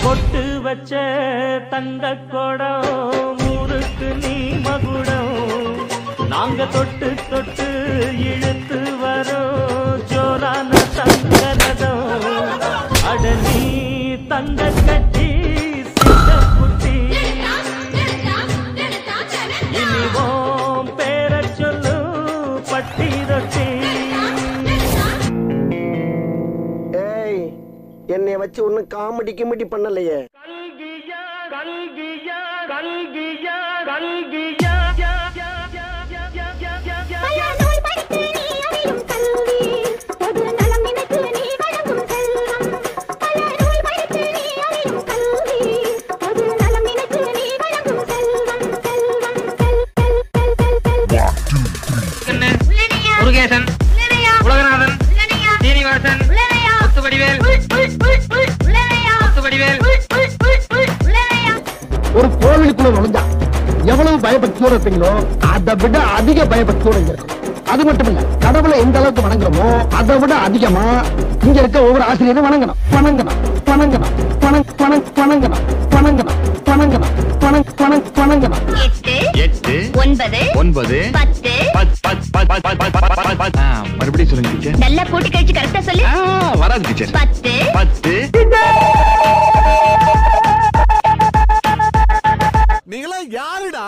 பொட்டு வச்ச தங்க குடம் ஊருக்கு நீ மகுடம் நாங்க தொட்டு தொட்டு இழுத்து வரோம் ஜோரான தங்க ரதம் அட நீ தங்க கட்டி சிங்க குட்டி இனிவோம் பேர சொல்லு பட்டி ரொட்டி ஏய் என்னைய வச்சு ஒன்னும் காமெடி கிமெடி பண்ணலையே கல்கியா கல்கியா கல்கியா கல்கியா பல நூல் படித்து நீ அறியும் கல்வி பொது நலம் நினைத்து நீ வழங்கும் செல்வம் பல நூல் படித்து நீ அறியும் கல்வி பொது நலம் நினைத்து நீ வழங்கும் செல்வம் செல்வம் செல் செல் செல் செல் செல் முருகேசன் உலகநாதன் சீனிவாசன் முத்துவடிவேல் முத்துவடிவேல் ஒரு கோவிலுக்குள்ள நுழைஞ்சா எவ்வளவு பயபக்தியோட இருப்பீங்களோ அதை விட அதிக பயபக்தியோட இங்க இருக்கும் அது மட்டும் இல்ல கடவுளை எந்த அளவுக்கு வணங்குறோமோ அதை விட அதிகமா இங்க இருக்க ஒவ்வொரு ஆசிரியரும் வணங்கணும் வணங்கணும் வணங்கணும் வணங் வணங் வணங்கணும் வணங்கணும் வணங்கணும் வணங் வணங் வணங்கணும் எட்டு எட்டு ஒன்பது ஒன்பது பத்து பத் பத் பத் பத் பத் பத் பத் பத் பத். ஆ, மறுபடியும் சொல்லுங்க டீச்சர் நல்லா கூட்டி கழிச்சு கரெக்டா சொல்லு ஆ, வராது டீச்சர் பத்து பத்து நீங்களா யாருடா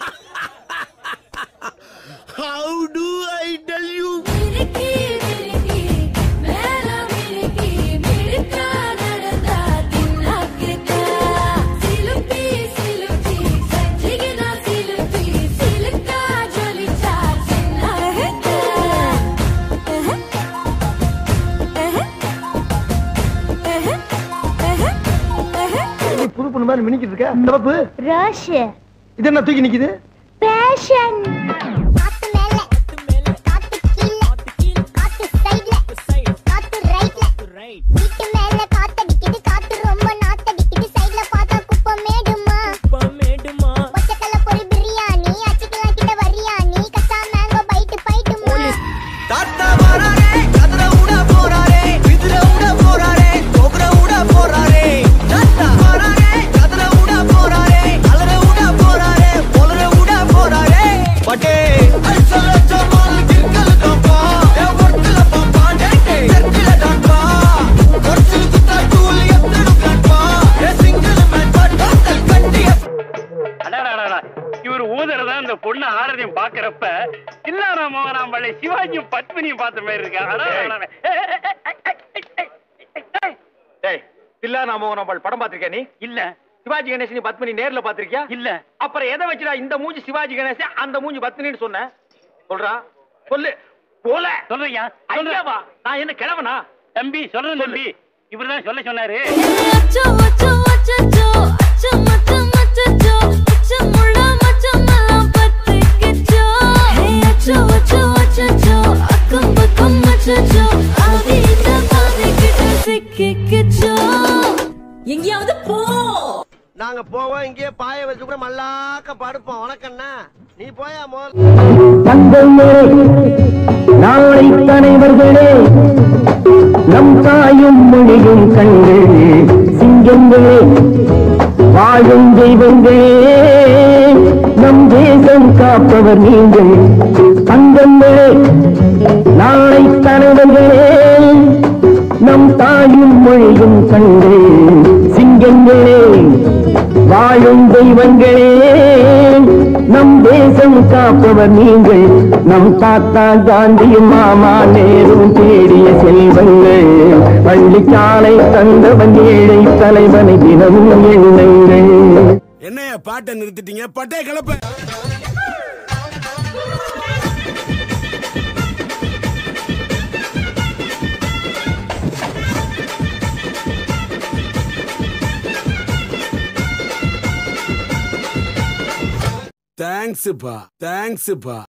how do I tell you மிருக்கி மிருக்கி மேல மிருக்கி மிருக்கா நடந்தா தின்னாக்கிட்டா சிலுப்பி சிலுப்பி சஞ்சிகினா சிலுப்பி சிலுக்கா ஜொலிச்சா சின்னாக்கிட்டா நீ புது பொண்ணு மாதிரி மினிக்கிட்டு இருக்க இந்த பப்பு ரஷ் இது என்ன தூக்கி நிக்குது பேஷன் காத்து மேல காத்து கீழ காத்து சைடுல காத்து ரைட்ல வீட்டு மேல காத்தடிக்குது காத்து ரொம்ப நாத்தடிக்குது சைடுல பார்த்தா குப்பை மேடுமா பச்சைக்கல்ல பொரி பிரியாணி அச்சிக்கலாம் கிட்ட வரியாணி கச்சா மேங்கோ பைட்டு பைட்டுமா தாத்தா வராரே கதிர உட போறாரே விதிர உட போறாரே கொபர உட போறாரே தாத்தா வராரே கதிர உட போறாரே அலற உட போறாரே பொலற உட போறாரே பட்டே அல்ச லட்ச மால் கிர்கல் தம்பா ஏ ஒர்த்தல பம்பா டேட்டே சர்க்கில தம்பா ஒர்த்தல குத்தா டூல் எத்தடு கம்பா ஏ சிங்கிள் மேன் பட் டோட்டல் கண்டிய அடடடடா. இவர் ஊதுறதா இந்த பொண்ணு ஆரதையும் பாக்குறப்ப இல்லாத மோகனாம் பள்ளி சிவாஜியும் பத்மினியும் பார்த்த மாதிரி இருக்கு அடடடடா. ஏய், ஏய், ஏய், ஏய், ஏய், ஏய், ஏய், ஏய். டேய் தில்லா நாம நம்ம படம் பாத்திருக்கியா நீ இல்ல சிவாஜி கணேசன் நீ பத்மினி நேர்ல பாத்திருக்கியா இல்ல அப்புறம் எதை வச்சுடா இந்த மூஞ்சி சிவாஜி கணேசன் அந்த மூஞ்சி பத்மினின்னு சொன்ன சொல்றா சொல்லு போல சொல்றீங்க ஐயாவா நான் என்ன கிழவனா தம்பி சொல்றேன் தம்பி இவர்தான் சொல்ல சொன்னாரு அச்சோ அச்சோ அச்சோ அச்சோ மச்சோ மச்சோ அச்சோ முள்ள மச்சோ மல்லாம் பத்திக்கிச்சோ ஹே அச்சோ அச்சோ அச்சோ அக்கம் பக்கம் அச்சோ ஆதித பாதிக்கிட்ட சிக்கிக்கிச்சோ எங்கேயாவது போ நாங்க போவோம் இங்கேயே பாய வச்சு கூட மல்லாக்க படுப்போம் உனக்கண்ணா நீ போயா முதல்ல தந்தையே நாளை தலைவர்களே நம் தாயும் மொழியும் கண்டு சிங்கங்களே வாழும் தெய்வங்களே நம் தேசம் காப்பவர் நீங்கள் தங்கங்களே நாளை தலைவர்களே நம் தாயும் மொழியும் கண்டு சிங்கங்களே வாழும் தெய்வங்களே நம் தேசம் காப்பவர் நீங்கள் நம் தாத்தா காந்தியும் மாமா நேரும் தேடிய செல்வங்கள் பள்ளிச்சாலை தந்தவன் ஏழை தலைவனை தினமும் எண்ணுங்கள் என்னைய பாட்டை நிறுத்திட்டீங்க பட்டே கிளப்ப தேங்க்ஸ்ப்பா தேங்க்ஸ்ப்பா